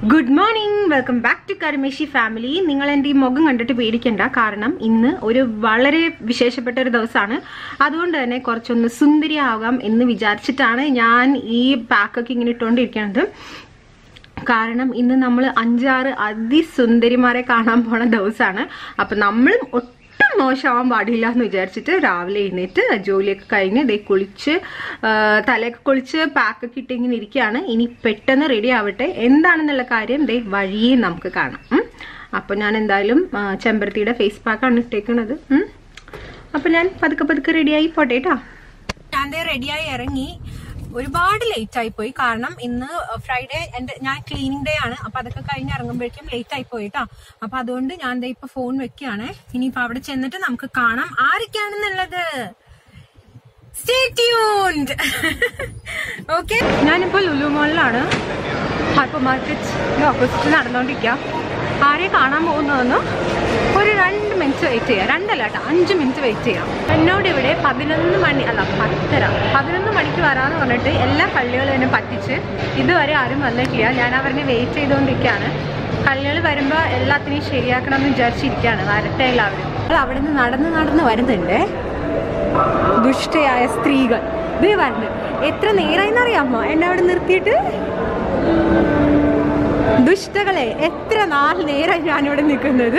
Good morning welcome back to Karimeshi family നിങ്ങൾ എൻ്റെ ഈ മുഖം കണ്ടിട്ട് പേടിക്കണ്ട കാരണം ഇന്ന് ഒരു വളരെ വിശേഷപ്പെട്ട ഒരു ദിവസമാണ് അതുകൊണ്ട് തന്നെ കുറച്ചൊന്ന് സുന്ദരിയാകാം എന്ന് വിചാരിച്ചിട്ടാണ് ഞാൻ ഈ പാക്കൊക്കെ ഇങ്ങനെ ഇട്ടുകൊണ്ടിരിക്കുന്നത് കാരണം ഇന്ന് നമ്മൾ അഞ്ചാറ് അതിസുന്ദരിമാരെ കാണാൻ പോണ ദിവസമാണ് അപ്പം നമ്മളും ഒട്ടും മോശമാവാൻ പാടില്ല എന്ന് വിചാരിച്ചിട്ട് രാവിലെ എഴുന്നേറ്റ് ജോലിയൊക്കെ കഴിഞ്ഞ് ദേ കുളിച്ച് ആ, തലയൊക്കെ കുളിച്ച് പാക്കൊക്കെ ഇട്ട് ഇങ്ങനെ ഇരിക്കുകയാണ് ഇനി പെട്ടെന്ന് റെഡി ആവട്ടെ എന്താണെന്നുള്ള കാര്യം ദേ വഴിയെ നമുക്ക് കാണാം ഉം. അപ്പോൾ ഞാൻ എന്തായാലും ആ, ചെമ്പരത്തിയുടെ ഫേസ് പാക്കാണ് ഇട്ടേക്കണത് ഉം. അപ്പോൾ ഞാൻ പതുക്കെ പതുക്കെ റെഡിയായി പോട്ടെ കേട്ടോ ഞാൻ റെഡിയായി ഇറങ്ങി ഒരുപാട് ലേറ്റ് ആയി പോയി കാരണം ഇന്ന് ഫ്രൈഡേ എന്റെ ഞാൻ ക്ലീനിങ് ഡേ ആണ് അപ്പൊ അതൊക്കെ കഴിഞ്ഞ് ഇറങ്ങുമ്പോഴേക്കും ലേറ്റ് ആയി പോയിട്ടാ അപ്പൊ അതുകൊണ്ട് ഞാൻ ദേ ഇപ്പൊ ഫോൺ വെക്കുകയാണ് ഇനിയിപ്പോ അവിടെ ചെന്നിട്ട് നമുക്ക് കാണാം ആരൊക്കെയാണെന്നുള്ളത് സ്റ്റേ ട്യൂൺഡ് ഓക്കെ ഞാനിപ്പോ ലുലു മോളിലാണ് ഹൈപ്പർ മാർക്കറ്റ് ഓപ്പോസിറ്റ് നടന്നുകൊണ്ടിരിക്കുക ആരെ കാണാൻ പോകുന്നതെന്ന് ഒരു രണ്ട് മിനിറ്റ് വെയിറ്റ് ചെയ്യാം രണ്ടല്ല കേട്ടോ അഞ്ച് മിനിറ്റ് വെയിറ്റ് ചെയ്യാം എന്നോട് ഇവിടെ പതിനൊന്ന് മണി അല്ല പത്തര പതിനൊന്ന് മണിക്ക് വരാമെന്ന് പറഞ്ഞിട്ട് എല്ലാ കള്ളികളും എന്നെ പറ്റിച്ച് ഇതുവരെ ആരും വന്നിട്ടില്ല ഞാൻ അവരെ വെയിറ്റ് ചെയ്തുകൊണ്ടിരിക്കുകയാണ് കള്ളികൾ വരുമ്പോൾ എല്ലാത്തിനെയും ശരിയാക്കണം എന്ന് വിചാരിച്ചിരിക്കുകയാണ് വരട്ടെ എല്ലാവരും അപ്പോൾ അവിടെ നിന്ന് നടന്ന് നടന്ന് വരുന്നുണ്ട് ദുഷ്ടയായ സ്ത്രീകൾ ഇത് പറഞ്ഞു എത്ര നേരായിന്നറിയാമോ എന്നെ അവിടെ നിർത്തിയിട്ട് ദുഷ്ടകളെ എത്ര നാൾ നേരം ഞാനിവിടെ നിൽക്കുന്നത്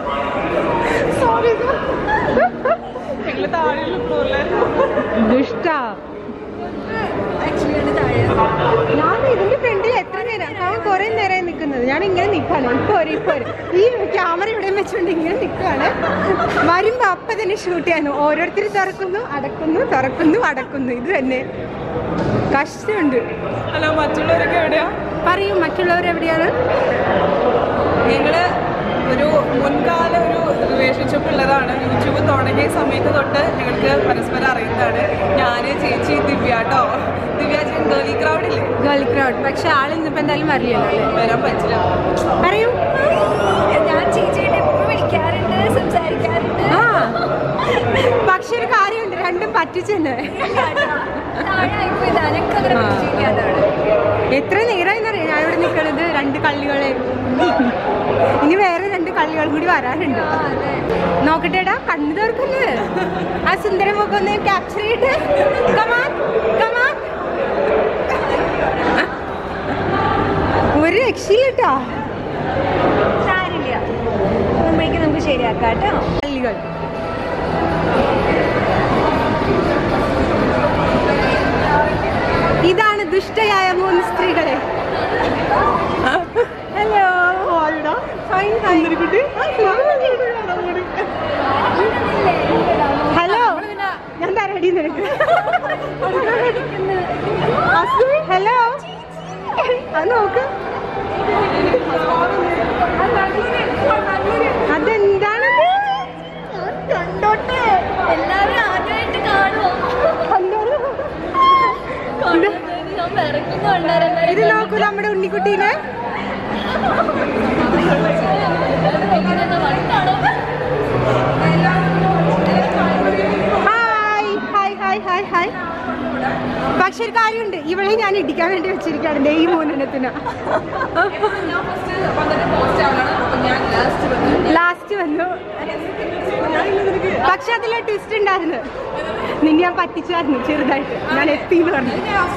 ദുഷ്ട ഞാൻ ഇതിന്റെ ഫ്രണ്ടിൽ എത്ര നേരം അവൻ കുറെ നേരമായി നിൽക്കുന്നത് ഞാൻ ഇങ്ങനെ നിൽക്കാണ് ഇപ്പൊ ഒരു ഇപ്പൊ ഒരു ഈ ക്യാമറ ഇവിടെ വെച്ചുകൊണ്ട് ഇങ്ങനെ നിൽക്കുകയാണ് വരുമ്പോ അപ്പൊ തന്നെ ഷൂട്ട് ചെയ്യാനും ഓരോരുത്തർ തുറക്കുന്നു അടക്കുന്നു തുറക്കുന്നു അടക്കുന്നു ഇത് തന്നെ കഷ്ടമുണ്ട് അല്ല മറ്റുള്ളവരൊക്കെ എവിടെയാ പറയും മറ്റുള്ളവർ എവിടെയാണ് ഞങ്ങള് ഒരു മുൻകാല ഒരു റിലേഷൻഷിപ്പ് ഉള്ളതാണ് യൂട്യൂബ് തുടങ്ങിയ സമയത്ത് തൊട്ട് ഞങ്ങൾക്ക് പരസ്പരം അറിയുന്നതാണ് ഞാന് ചേച്ചി ദിവ്യ കേട്ടോ ദിവ്യ ചേച്ചി ഗേളി ക്രൗഡില്ലേ ഗേൾ ക്രൗഡ് പക്ഷെ ആളിന്നിപ്പോ എന്തായാലും വരില്ലല്ലോ അല്ലേ വരാൻ പറ്റില്ല പറയൂ ഞാൻ ചേച്ചിയുടെ എപ്പോഴും വിളിക്കാറുണ്ട് സംസാരിക്കാറുണ്ട് ആ പക്ഷെ ഒരു കാര്യമുണ്ട് രണ്ടും പറ്റിച്ചെന്നെ താഴായിപ്പോ ഞാനൊക്കെ അങ്ങനെ ആ. വിളിച്ചിരിക്കാതാണ് എത്ര നേരമായിന്നറിയാം ഞാൻ ഇവിടെ നിൽക്കണത് രണ്ട് കള്ളികളെ ഇനി വേറെ രണ്ട് കള്ളികളും കൂടി വരാനുണ്ട് നോക്കട്ടെടാ കണ്ണു തീർക്കല്ലേ ആ സുന്ദര മുഖം ഒന്ന് ക്യാപ്ചർ ചെയ്തിട്ട് കമാൻ കമാൻ ഒരു രക്ഷയില്ലട്ടാ സാരില്ല മുമ്പേക്ക് നമുക്ക് ശരിയാക്കാം കേട്ടോ കള്ളികൾ ഇതാണ് ദുഷ്ടയായ മൂന്ന് സ്ത്രീകളെ ഹലോ ഫൈൻ ഹലോ ഞാൻ തരടി നിനക്ക് ഹലോ അത് നോക്ക് അതെന്താണത് കണ്ടോട്ടെ എല്ലാവരും ആദ്യമായിട്ട് കാണുമോ കണ്ടോളൂ ഞാൻ വിറക്കുന്നുണ്ടായിരുന്നു ഇത് നോക്കൂ നമ്മുടെ ഉണ്ണിക്കുട്ടീനെ hi hi hi hi hi പക്ഷെ ഒരു കാര്യമുണ്ട് ഇവളെ ഞാൻ ഇടിക്കാൻ വേണ്ടി വെച്ചിരിക്കുകയാണ് ദേ ഈ മൂന്നെണ്ണത്തിന് ലാസ്റ്റ് വന്നു പക്ഷെ അതിലെ ട്വിസ്റ്റ് ഉണ്ടായിരുന്നു നിന്നെ ഞാൻ പറ്റിച്ചായിരുന്നു ചെറുതായിട്ട് ഞാൻ എത്തി എന്ന് പറഞ്ഞു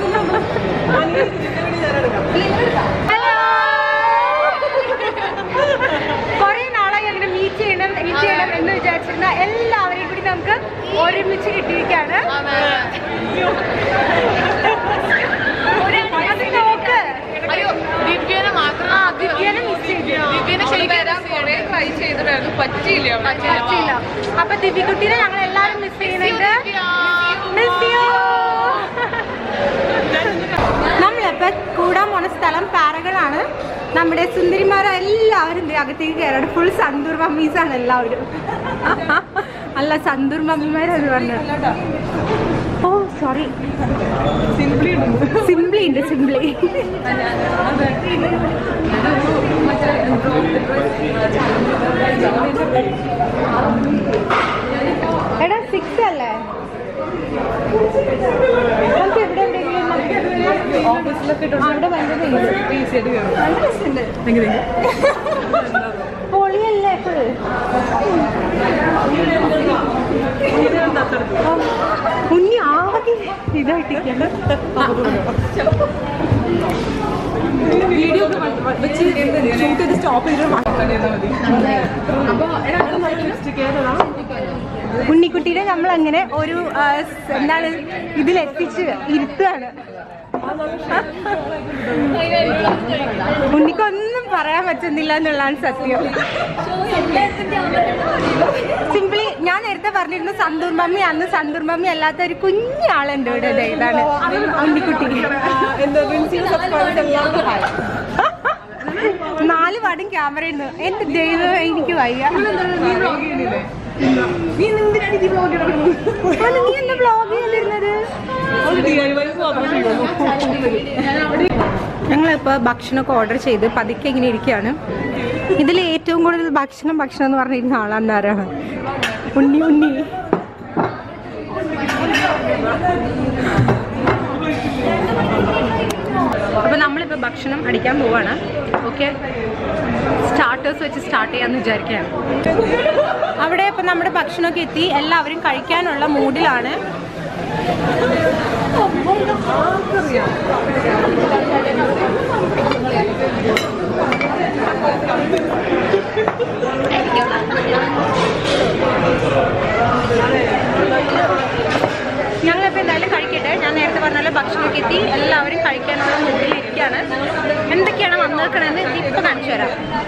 ഹലോ കുറെ നാളായി അങ്ങനെ മീറ്റ് ചെയ്യണം മീറ്റ് ചെയ്യണം എന്ന് വിചാരിച്ചിരുന്ന എല്ലാവരെയും കൂടി നമുക്ക് ഒരുമിച്ച് കിട്ടിയിരിക്കുകയാണ് അത് നോക്ക് ദിവ്യനെ മാത്രം ആ ദിവ്യനെ മിസ് ചെയ്തു ദിവ്യനെ ശരിക്കും കുറെ ട്രൈ ചെയ്തിട്ടായിരുന്നു പറ്റിയില്ല പറ്റില്ല അപ്പൊ ദിവ്യക്കുട്ടീനെ ഞങ്ങൾ എല്ലാവരും മിസ് ചെയ്യുന്നുണ്ട് മിസ് യു നമ്മളിപ്പോ കൂടാൻ പോണ സ്ഥലം പാറകളാണ് നമ്മുടെ സുന്ദരിമാരെ എല്ലാവരും ദേ അകത്തേക്ക് കയറാണ് ഫുൾ സന്തൂർ മമ്മീസ് ആണ് എല്ലാവരും അല്ല സന്തൂർ മമ്മിമാരാണ് പറഞ്ഞത് ഓ സോറി സിംപ്ലി സിംപ്ലി ഉണ്ട് സിംപ്ലി എടാ സിക്സ് അല്ലേ നമുക്ക് എവിടെ എവിടെയെങ്കിലും ഓഫീസിലൊക്കെ അവിടെ ഭയങ്കര വെയില്. ഈസി ആയിട്ട് കയറും നല്ല രസമുണ്ട് എങ്ങനെ പൊളിയല്ലേ ഇപ്പോഴ് ഉണ്ണി ആകെ ഇതായിട്ടിരിക്കണം വീഡിയോ ഒക്കെ വെച്ച് ഷൂട്ട് ചെയ്ത് സ്റ്റോപ്പ് ചെയ്തിട്ട് മതി അപ്പോൾ ഉണ്ണിക്കുട്ടീനെ നമ്മൾ അങ്ങനെ ഒരു ആ, സ് എന്താണ് ഇതിലെത്തിച്ച് ഇരുത്തുകയാണ് ഉണ്ണിക്കൊന്നും പറയാൻ പറ്റുന്നില്ല എന്നുള്ളതാണ് സത്യം സിംപിളി ഞാൻ നേരത്തെ പറഞ്ഞിരുന്നു സന്തൂർ മമ്മി അന്ന് സന്തൂർ മമ്മി അല്ലാത്ത ഒരു കുഞ്ഞാളുണ്ട് ഇവിടെ ദേ ഇതാണ് ഉണ്ണിക്കുട്ടി എന്താ വിൻസിയുടെ സബ്സ്ക്രൈബേഴ്സ് എല്ലാവർക്കും ഹായ് നാല് പാടും ക്യാമറ ഉണ്ട് എന്റെ ദൈവം എനിക്ക് വയ്യ നീ വ്ളോഗ് ചെയ്യുന്നില്ലേ നീ എന്തിനാണ് ഈ വ്ളോഗ് അത് നീ എന്താ ബ്ലോഗ് ചെയ്തിരുന്നത് ഞങ്ങളിപ്പോൾ ഭക്ഷണമൊക്കെ ഓർഡർ ചെയ്ത് പതുക്കെ ഇങ്ങനെ ഇരിക്കുകയാണ് ഇതിൽ ഏറ്റവും കൂടുതൽ ഭക്ഷണം ഭക്ഷണം എന്ന് പറഞ്ഞിരുന്ന ആളാണ് ആരാണ് ഉണ്ണി ഉണ്ണി അപ്പോൾ നമ്മളിപ്പോൾ ഭക്ഷണം അടിക്കാൻ പോവാണ് ഓക്കെ സ്റ്റാർട്ടേഴ്സ് വെച്ച് സ്റ്റാർട്ട് ചെയ്യാമെന്ന് വിചാരിക്കുകയാണ് അവിടെ ഇപ്പം നമ്മുടെ ഭക്ഷണമൊക്കെ എത്തി എല്ലാവരും കഴിക്കാനുള്ള മൂഡിലാണ് ഞങ്ങളിപ്പോൾ എന്തായാലും കഴിക്കട്ടെ ഞാൻ നേരത്തെ പറഞ്ഞ പോലെ ഭക്ഷണമൊക്കെ എത്തി എല്ലാവരും കഴിക്കാനുള്ള മൂഡിലിരിക്കുകയാണ് എന്തൊക്കെയാണ് വന്നേക്കണമെന്ന് ഇപ്പം കാണിച്ചു തരാം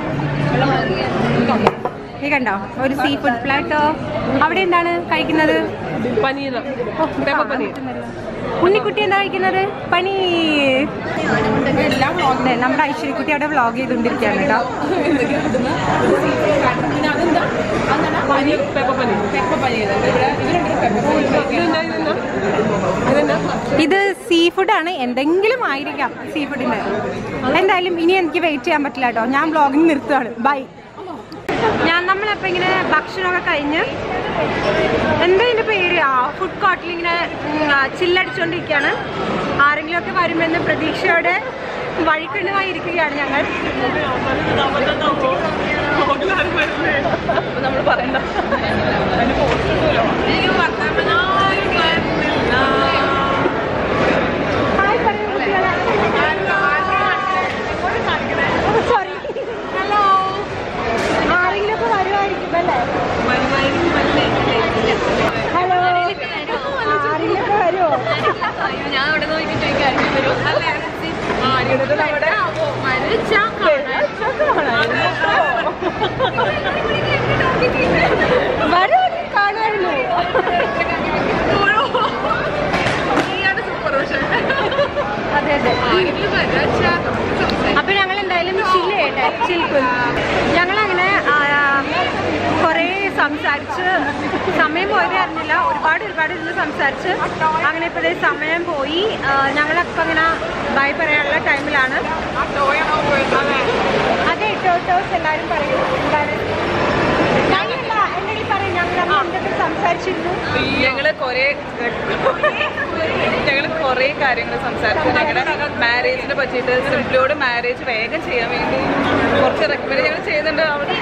ഈ കണ്ടോ ഒരു സീ ഫുഡ് പ്ലാറ്റോ അവിടെ എന്താണ് കഴിക്കുന്നത് പനീർ ഓ, Pepper പനീർ. ഉണ്ണിക്കുട്ടി എന്താ കഴിക്കുന്നത് പനീർ എല്ലാം അതെ നമ്മുടെ ഐശ്വര്യക്കുട്ടി അവിടെ വ്ളോഗ് ചെയ്തുകൊണ്ടിരിക്കുകയാണ് കേട്ടോ എന്തൊക്കെയാ കിട്ടുന്നത് പിന്നെ അതെന്താ അങ്ങനെ പനീർ പെപ്പ പനീർ പെപ്പ പനീർ ഇവിടെ ഇതിലുണ്ട് പെപ്പ പനീർ ഇതെന്താ ഇതെന്താ ഇത് സീ ഫുഡാണ് എന്തെങ്കിലും ആയിരിക്കാം സീ ഫുഡിന്റെ എന്തായാലും ഇനി എനിക്ക് വെയിറ്റ് ചെയ്യാൻ പറ്റില്ല കേട്ടോ ഞാൻ വ്ളോഗിങ് നിർത്തുകയാണ് ബൈ ഞാൻ നമ്മളപ്പോൾ ഇങ്ങനെ ഭക്ഷണമൊക്കെ കഴിഞ്ഞ് എന്താ ഇതിന്റെ പേര് ആ ഫുഡ് കോർട്ടിൽ ഇങ്ങനെ ഉം, ആ, ചില്ലടിച്ചുകൊണ്ടിരിക്കുകയാണ് ആരെങ്കിലും ഒക്കെ വരുമെന്ന് പ്രതീക്ഷയോടെ വഴിക്കണ്ണുമായി ഇരിക്കുകയാണ് ഞങ്ങൾ നമ്മൾ പറയണ്ട ഹായ് പറയൂ കുട്ടികളെ. സോറി ഹലോ ആരെങ്കിലും ഒക്കെ വരുമായിരിക്കും അല്ലേ ഹലോ ആരെങ്കിലും ഒക്കെ വരുമോ ഞാൻ അവിടെ നോക്കി ചോദിക്കാറുണ്ട് വരും നമ്മുടെ വരൂ കാണുമായിരുന്നു അതെ അതെ അപ്പൊ ഞങ്ങൾ എന്തായാലും ചില്ല ചെയ്യട്ടെ ചിൽക്കും ഞങ്ങൾ അങ്ങനെ കുറേ സംസാരിച്ച് സമയം പോയത് അറിഞ്ഞില്ല ഒരുപാട് ഒരുപാട് ഇരുന്ന് സംസാരിച്ച് അങ്ങനെ ഇപ്പോഴേ സമയം പോയി ആ, ഞങ്ങളൊക്കെ അങ്ങനെ ബൈ പറയാനുള്ള ടൈമിലാണ് അതെ ടോട്ടോസ് എല്ലാവരും പറയും എന്താണ് ഞാനല്ല എന്നോട് പറയും ഞങ്ങൾ നമ്മൾ എന്തൊക്കെ സംസാരിച്ചിരുന്നു ഞങ്ങള് കൊറേ ഞങ്ങള് കൊറേ കാര്യങ്ങൾ സംസാരിച്ചു ഞങ്ങളുടെ മാരേജിനെ പറ്റിയിട്ട് സിംപ്ലിയോട് മാരേജ് വേഗം ചെയ്യാൻ വേണ്ടി കുറച്ച് റെക്കമെൻഡ് ഞങ്ങൾ ചെയ്യുന്നുണ്ട് അവിടെ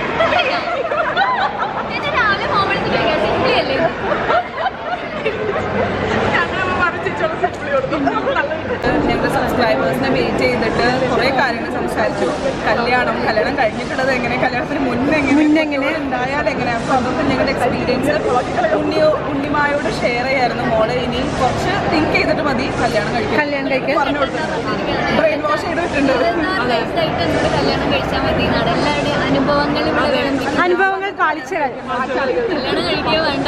ഞാൻ രാവിലെ പോകുമ്പോഴത്തേക്ക് ചോദിക്കാം സിംപ്ലി അല്ലേ ഞങ്ങൾ സബ്സ്ക്രൈബേഴ്സിനെ വെയിറ്റ് ചെയ്തിട്ട് കുറേ കാര്യങ്ങൾ സംസാരിച്ചു കല്യാണം കല്യാണം കഴിഞ്ഞിട്ടുള്ളത് എങ്ങനെ കല്യാണത്തിന് മുന്നേ എങ്ങനെ മുന്നെങ്ങനെ? ഉണ്ടായാൽ എങ്ങനെ അപ്പോൾ അതൊക്കെ ഞങ്ങളുടെ എക്സ്പീരിയൻസ് ഉണ്ണിയോ ഉണ്ണിമായോട് ഷെയർ ചെയ്യായിരുന്നു മോളെ ഇനി കുറച്ച് തിങ്ക് ചെയ്തിട്ട് മതി കല്യാണം കഴിക്കാൻ കല്യാണം കഴിക്കാൻ പറഞ്ഞു കൊടുത്തിട്ടുണ്ട് ബ്രെയിൻ വാഷ് ചെയ്തിട്ടുണ്ട് ലൈഫായിട്ട് എന്നോട് കല്യാണം കഴിച്ചാൽ മതി എന്നാണ് എല്ലാവരുടെയും അനുഭവങ്ങൾ ഇവിടെ വിളമ്പി അനുഭവങ്ങൾ കാണിച്ചു തരാം കല്യാണം കഴിക്കുക വേണ്ട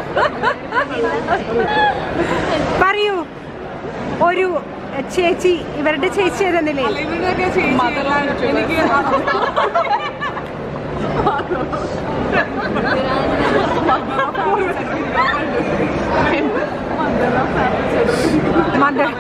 പറയൂ ഒരു ചേച്ചി ഇവരുടെ ചേച്ചി എന്ന നിലയിൽ എനിക്ക് മദർ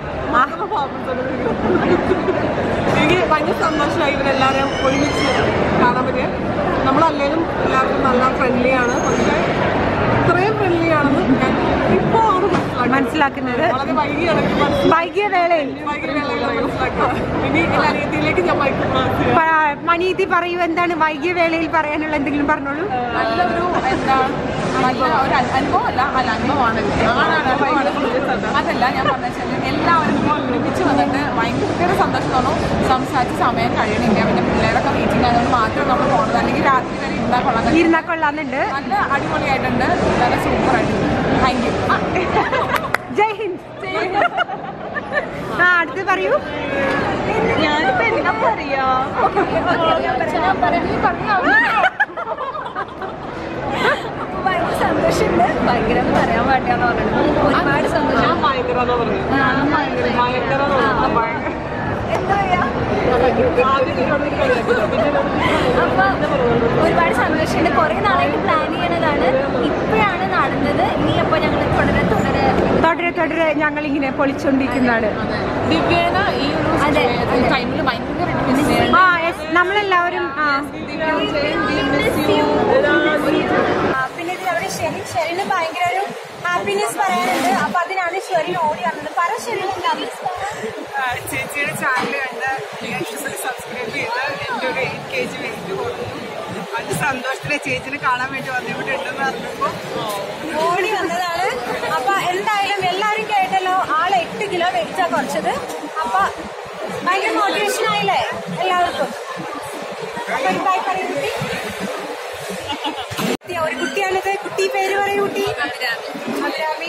എനിക്ക് ഭയങ്കര സന്തോഷമായി ഇവരെല്ലാവരും ഒരുമിച്ച് കാണാൻ പറ്റിയ നമ്മളല്ലേലും എല്ലാവർക്കും നല്ല ഫ്രണ്ട്ലി ആണ് പക്ഷേ ഇത്രയും ഫ്രണ്ട്ലി ആണെന്ന് ഞാൻ ഇപ്പോൾ ആണ് മനസ്സിലാക്കുന്നത് മനസ്സിലാക്കുന്നത് വളരെ വൈകിയാണ് എനിക്ക് മനസ്സിലായത്. വൈകിയ വേളയിൽ വൈകിയ വേളയിലാണ് മനസ്സിലാക്കുക. ഇനി എന്റെ അനിയത്തിയിലേക്ക് ഞാൻ മൈക്ക് പാസ് ചെയ്യാം. പ- മണീതി പറയൂ എന്താണ് വൈകിയ വേളയിൽ പറയാനുള്ള എന്തെങ്കിലും പറഞ്ഞോളൂ നല്ലൊരു എന്താ നല്ല ഒരു അ- അനുഭവമല്ല അല്ല അനുഭവമാണ് അതല്ല ഞാൻ പറഞ്ഞ വെച്ചാൽ എല്ലാവരും കൂടി ഒരുമിച്ച് വന്നിട്ട് ഭയങ്കര സന്തോഷം തോന്നും സംസാരിച്ച് സമയം കഴിയണില്ല പിന്നെ പിള്ളേരൊക്കെ മീറ്റിംഗ് ആയതുകൊണ്ട് മാത്രം നമ്മൾ പോകണത് അല്ലെങ്കിൽ രാത്രി വരെ ഇരുന്നാൽ കൊള്ളാൻ ഇരുന്നാ കൊള്ളാന്നുണ്ട് നല്ല അടിപൊളിയായിട്ടുണ്ട് നല്ല സൂപ്പർ ആയിട്ടുണ്ട് താങ്ക് യു ജയ് ഹിന്ദ് ആ അടുത്ത് പറയൂ ഞാനിപ്പോ എന്താ പറയാ ഭയങ്കര സന്തോഷമുണ്ട് ഭയങ്കര എന്ന് പറയാൻ പാടില്ലാന്ന് പറഞ്ഞിട്ട് ഒരുപാട് സന്തോഷം ഞാൻ ഭയങ്കര എന്നാ പറഞ്ഞത് ഞാനും ഭയങ്കര ഭയങ്കര എന്ന് പറഞ്ഞത്. ഭയങ്കര എന്താ പറയാ ആദ്യം എന്നോട് ഒരു കളിയാക്കില്ല. പിന്നെ എന്നോട് അപ്പൊ ഒരുപാട് സന്തോഷമുണ്ട് കുറെ നാളായിട്ട് പ്ലാൻ ചെയ്യണതാണ് ഇപ്പോഴാണ് നടന്നത് ഇനി അപ്പൊ ഞങ്ങൾ തുടരെ തുടരെ തുടരെ തുടരെ ഞങ്ങൾ ഇങ്ങനെ പൊളിച്ചോണ്ടിരിക്കുന്നതാണ് ദിവ്യേന ഈ അതെ, ഒരു ടൈമിൽ ഭയങ്കര മിസ് ചെയ്യണം ആ യെസ് നമ്മളെല്ലാവരും ആ ആ, പിന്നെ ഇതിൽ അവിടെ ഷെറിൻ ഷെറിന് ഭയങ്കര ഒരു ഹാപ്പിനെസ് പറയാനുണ്ട് അപ്പൊ അതിനാണ് ഷെറിൻ ഓടി വന്നത് പറ ഷെറിൻ എന്താ ആ, ചേച്ചിയുടെ ചാനൽ കണ്ട് യശസ്വിനി സബ്സ്ക്രൈബ് ചെയ്ത് എൻ്റെ ഒരു എയ്റ്റ് കെ ജി വെയിറ്റ് കുറഞ്ഞു അത് സന്തോഷത്തിലെ ചേച്ചിനെ കാണാൻ വേണ്ടി വന്നിവിടെ ഉണ്ടെന്ന് അറിഞ്ഞപ്പോൾ ഓടി വന്നതാണ് അപ്പൊ എന്തായാലും എല്ലാവരും കേട്ടല്ലോ ആള് എട്ട് കിലോ വെയിറ്റാ കുറച്ചത് അപ്പൊ ഭയങ്കര മോട്ടിവേഷൻ ആയില്ലേ എല്ലാവർക്കും അപ്പൊ ഒരു bye പറയൂ കുട്ടി. കുട്ടിയാ, ഒരു കുട്ടിയാണിത് കുട്ടി പേര് പറയൂ കുട്ടി അഭിരാമി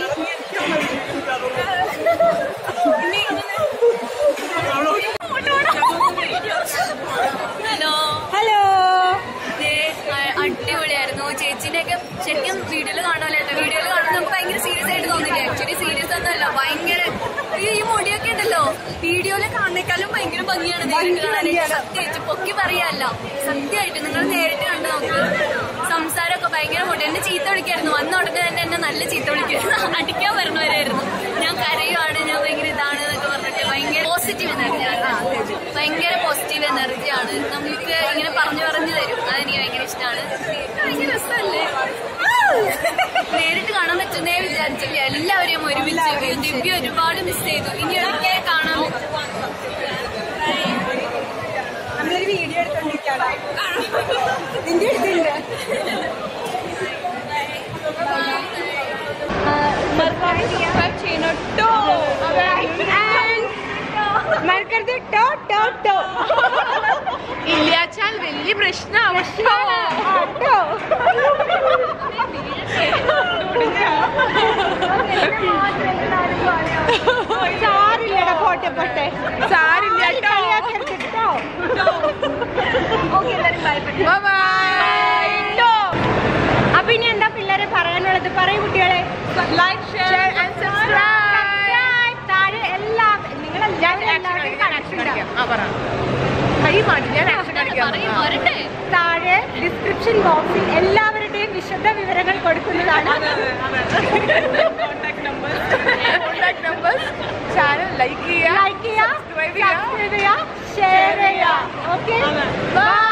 ഹലോ ഹലോ അടിപൊളിയായിരുന്നു ചേച്ചിനെയൊക്കെ ശരിക്കും വീഡിയോയിൽ കാണുമല്ലോ കേട്ടോ വീഡിയോയിൽ കാണുമ്പോൾ നമുക്ക് ഭയങ്കര സീരിയസ് ആയിട്ട് തോന്നില്ലേ ആക്ച്വലി സീരിയസ് ഒന്നുമല്ല ഭയങ്കര ഈ ഈ മുടിയൊക്കെ ഉണ്ടല്ലോ വീഡിയോയിൽ കാണുന്നേക്കാളും ഭയങ്കര ഭംഗിയാണ് നേരിട്ട് കാണാനായിട്ട് സത്യമായിട്ട് പൊക്കി പറയല്ല സത്യമായിട്ട് നിങ്ങൾ നേരിട്ട് കണ്ട് നോക്ക് സംസാരമൊക്കെ ഭയങ്കര മുടി എന്നെ ചീത്ത വിളിക്കായിരുന്നു വന്ന ഉടനെ തന്നെ എന്നെ നല്ല ചീത്ത വിളിക്കായിരുന്നു അടിക്കാൻ വരുന്നവരായിരുന്നു ഞാൻ കരയുവാണ് ഞാൻ ഭയങ്കര ഇതാണ് എന്നൊക്കെ പറഞ്ഞിട്ട് ഭയങ്കര പോസിറ്റീവ് എനർജിയാണ് ഭയങ്കര പോസിറ്റീവ് എനർജിയാണ് നമുക്ക് ഇങ്ങനെ പറഞ്ഞു പറഞ്ഞു തരും അതെനിക്ക് ഭയങ്കര ഇഷ്ടമാണ് ഭയങ്കര രസമല്ലേ നേരിട്ട് കാണാൻ പറ്റുന്നേ വിചാരിച്ചില്ല എല്ലാവരെയും ഒരുമിച്ച് ദിവ്യ ഒരുപാട് മിസ് ചെയ്തു ഇനി ഒരിക്കൽ കാണാൻ പറ്റും നമ്മളൊരു വീഡിയോ എടുത്തോണ്ടിരിക്കാണ് നിന്റെ അടുത്തുണ്ട് മറക്കരുത് ടോ ടോ ടോ ഇല്ലാച്ചാൽ വലിയ പ്രശ്നമാണ് ടോ സാരില്ലടാ പോട്ടെ പോട്ടെ സാരില്ല കളിയാക്കരുത് ട്ടോ അപ്പൊ ഇനി എന്താ പിള്ളേരെ പറയാനുള്ളത് പറയൂ കുട്ടികളെ ലൈക്ക് ഷെയർ ആൻഡ് സബ്സ്ക്രൈബ് താഴെ എല്ലാ നിങ്ങളെല്ലാവരും എല്ലാവരുടെയും കണക്ഷൻ പറയും വരട്ടെ താഴെ ഡിസ്ക്രിപ്ഷൻ ബോക്സിൽ എല്ലാവരുടെയും വിശദ വിവരങ്ങൾ കൊടുക്കുന്നതാണ് കോൺടാക്ട് നമ്പർ ചാനൽ ലൈക്ക് ചെയ്യുക ലൈക്ക് ചെയ്യുക സബ്സ്ക്രൈബ് ചെയ്യുക ഷെയർ ചെയ്യുക ഓക്കെ ബൈ